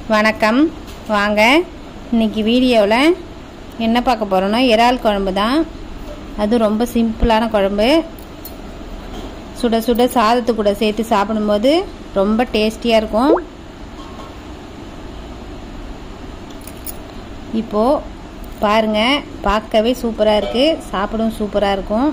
வணக்கம் வாங்க இன்னைக்கு வீடியோவில் என்ன பார்க்க போகிறோன்னா இறால் குழம்பு தான் அது ரொம்ப சிம்பிளான குழம்பு சுட சுட சாதத்து கூட சேர்த்து சாப்பிடும்போது ரொம்ப டேஸ்டியாக இருக்கும் இப்போது பாருங்க பார்க்கவே சூப்பராக இருக்குது சாப்பிடவும் சூப்பராக இருக்கும்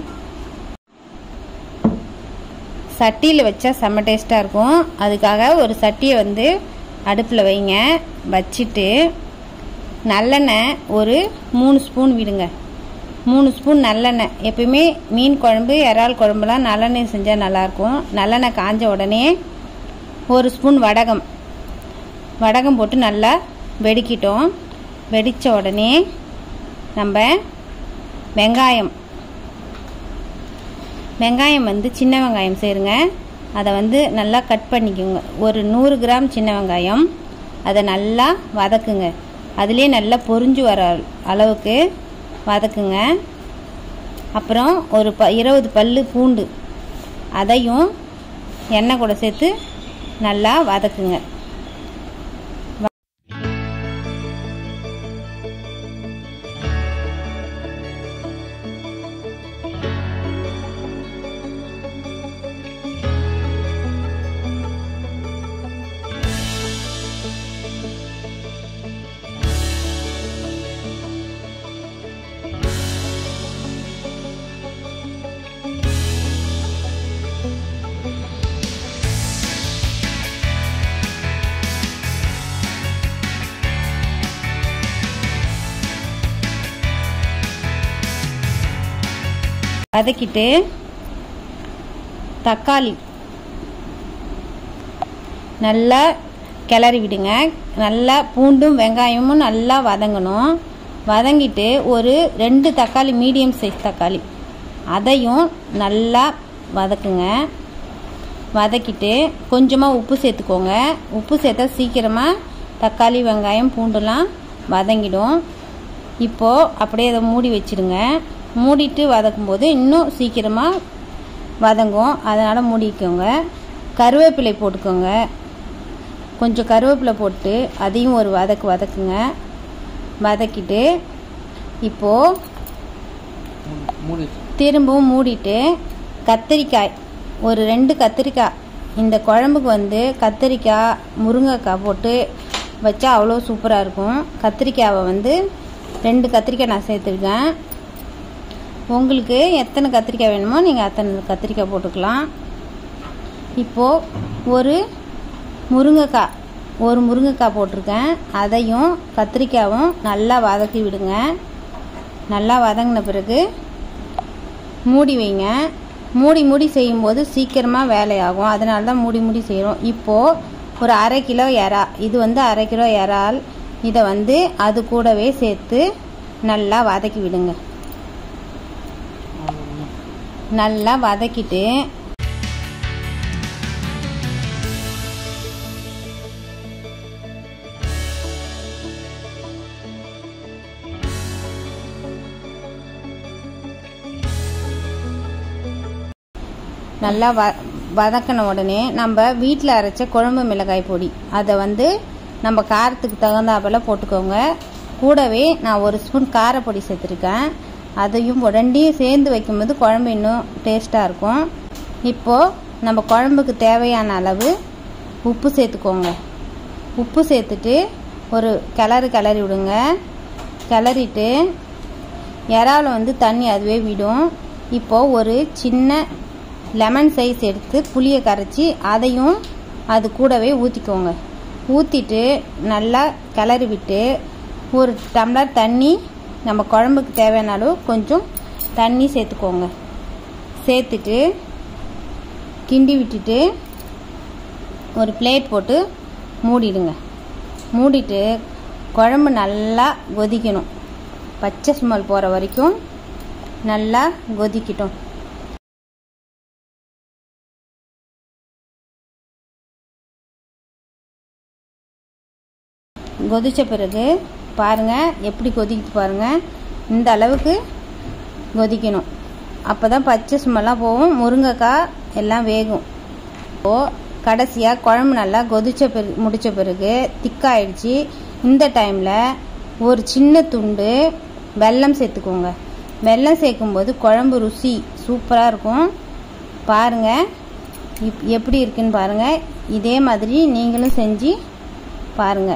சட்டியில் வச்சா செம்ம டேஸ்ட்டாக இருக்கும் அதுக்காக ஒரு சட்டியை வந்து அடுப்பில் வைங்க வச்சுட்டு நல்லெண்ணெய் ஒரு மூணு ஸ்பூன் விடுங்க மூணு ஸ்பூன் நல்லெண்ணெய் எப்பயுமே மீன் குழம்பு இறால் குழம்புலாம் நல்லெண்ணெய் செஞ்சால் நல்லாயிருக்கும் நல்லெண்ணெய் காஞ்ச உடனே ஒரு ஸ்பூன் வடகம் வடகம் போட்டு நல்லா வெடிக்கிட்டோம் வெடித்த உடனே நம்ம வெங்காயம் வெங்காயம் வந்து சின்ன வெங்காயம் சேருங்க அதை வந்து நல்லா கட் பண்ணிக்கோங்க ஒரு நூறு கிராம் சின்ன வெங்காயம் அதை நல்லா வதக்குங்க அதிலே நல்லா பொரிஞ்சு வர அளவுக்கு வதக்குங்க அப்புறம் ஒரு ப இருபது பல் பூண்டு அதையும் எண்ணெய் கூட சேர்த்து நல்லா வதக்குங்க வதக்கிட்டு தக்காளி நல்லா கிளறி விடுங்க நல்லா பூண்டும் வெங்காயமும் நல்லா வதங்கணும் வதங்கிட்டு ஒரு ரெண்டு தக்காளி மீடியம் சைஸ் தக்காளி அதையும் நல்லா வதக்குங்க வதக்கிட்டு கொஞ்சமாக உப்பு சேர்த்துக்கோங்க உப்பு சேர்த்தா சீக்கிரமாக தக்காளி வெங்காயம் பூண்டுலாம் வதங்கிடும் இப்போது அப்படியே அதை மூடி வச்சிடுங்க மூடிட்டு வதக்கும்போது இன்னும் சீக்கிரமாக வதங்கும் அதனால் மூடிக்கோங்க கருவேப்பிலை போட்டுக்கோங்க கொஞ்சம் கருவேப்பிலை போட்டு அதையும் ஒரு வதக்கு வதக்குங்க வதக்கிட்டு இப்போது திரும்பவும் மூடிட்டு கத்திரிக்காய் ஒரு ரெண்டு கத்திரிக்காய் இந்த குழம்புக்கு வந்து கத்திரிக்காய் முருங்கைக்காய் போட்டு வச்சா அவ்வளோ சூப்பராக இருக்கும் கத்திரிக்காவை வந்து ரெண்டு கத்திரிக்காய் நான் சேர்த்துருக்கேன் உங்களுக்கு எத்தனை கத்திரிக்காய் வேணுமோ நீங்கள் அத்தனை கத்திரிக்காய் போட்டுக்கலாம் இப்போது ஒரு முருங்கைக்காய் ஒரு முருங்கைக்காய் போட்டிருக்கேன் அதையும் கத்திரிக்காயும் நல்லா வதக்கி விடுங்க நல்லா வதங்கின பிறகு மூடி வைங்க மூடி மூடி செய்யும்போது சீக்கிரமாக வேலையாகும் அதனால தான் மூடி மூடி செய்கிறோம் இப்போது ஒரு அரை கிலோ இறா இது வந்து அரை கிலோ இறால் இதை வந்து அது கூடவே சேர்த்து நல்லா வதக்கி விடுங்க நல்லா வதக்கிட்டு நல்லா வ வதக்கின உடனே நம்ம வீட்டில் அரைச்ச குழம்பு மிளகாய் பொடி அதை வந்து நம்ம காரத்துக்கு தகுந்தாப்பில் போட்டுக்கோங்க கூடவே நான் ஒரு ஸ்பூன் காரப்பொடி சேர்த்துருக்கேன் அதையும் ரெண்டையும் சேர்ந்து வைக்கும்போது குழம்பு இன்னும் டேஸ்ட்டாக இருக்கும் இப்போது நம்ம குழம்புக்கு தேவையான அளவு உப்பு சேர்த்துக்கோங்க உப்பு சேர்த்துட்டு ஒரு கிளறு கிளறி விடுங்க கிளறிட்டு இறால் வந்து தண்ணி அதுவே விடும் இப்போது ஒரு சின்ன லெமன் சைஸ் எடுத்து புளியை கரைச்சி அதையும் அது கூடவே ஊற்றிக்கோங்க ஊற்றிட்டு நல்லா கிளறி விட்டு ஒரு டம்ளர் தண்ணி நம்ம குழம்புக்கு தேவையான அளவு கொஞ்சம் தண்ணி சேர்த்துக்கோங்க சேர்த்துட்டு கிண்டி விட்டுட்டு ஒரு பிளேட் போட்டு மூடிடுங்க மூடிட்டு குழம்பு நல்லா கொதிக்கணும் பச்சை ஸ்மெல் போகிற வரைக்கும் நல்லா கொதிக்கட்டும் கொதித்த பிறகு பாருங்கள் எப்படி கொதிக்குது பாருங்கள் இந்த அளவுக்கு கொதிக்கணும் அப்போ தான் பச்சை ஸ்மெல்லாம் போகும் முருங்கைக்காய் எல்லாம் வேகும் இப்போது கடைசியாக குழம்பு நல்லா கொதிச்ச பிறகு முடித்த பிறகு திக்காயிடுச்சு இந்த டைமில் ஒரு சின்ன துண்டு வெல்லம் சேர்த்துக்கோங்க வெல்லம் சேர்க்கும்போது குழம்பு ருசி சூப்பராக இருக்கும் பாருங்கள் இப் எப்படி இருக்குன்னு பாருங்கள் இதே மாதிரி நீங்களும் செஞ்சு பாருங்கள்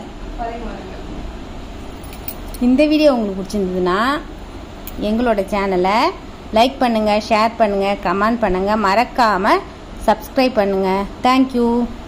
இந்த வீடியோ உங்களுக்கு பிடிச்சிருந்ததுன்னா எங்களோட சேனலை லைக் பண்ணுங்கள் ஷேர் பண்ணுங்கள் கமெண்ட் பண்ணுங்கள் மறக்காமல் சப்ஸ்கிரைப் பண்ணுங்கள் தேங்க்யூ